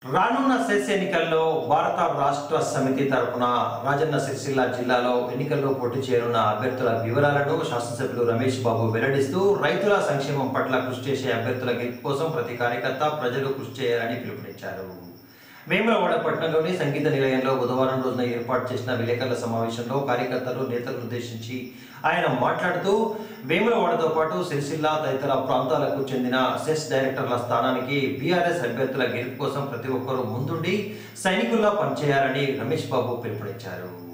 రానున్న సెస్ ఎన్నికల్లో భారత రాష్ట్ర సమితి తరపున రాజన్న సిరిసిల్ల జిల్లాలో ఎన్నికల్లో పోటీ చేయనున్న అభ్యర్థుల వివరాలను శాసనసభ్యులు రమేష్ బాబు వెల్లడిస్తూ రైతుల సంక్షేమం పట్ల కృషి చేసే అభ్యర్థుల గెలుపు కోసం ప్రతి కార్యకర్త ప్రజలు కృషి చేయాలని పిలుపునిచ్చారు వేములవాడ పట్టణంలోని సంగీత నిలయంలో బుధవారం రోజున ఏర్పాటు చేసిన విలేకరుల సమావేశంలో కార్యకర్తలు నేతలను ఉద్దేశించి ఆయన మాట్లాడుతూ వేములవాడతో పాటు సిరిసిల్ల తదితర ప్రాంతాలకు చెందిన సెస్ డైరెక్టర్ల స్థానానికి బీఆర్ఎస్ అభ్యర్థుల గెలుపు కోసం ప్రతి ఒక్కరూ ముందుండి సైనికుల్లా పనిచేయాలని రమేష్ బాబు పిలుపునిచ్చారు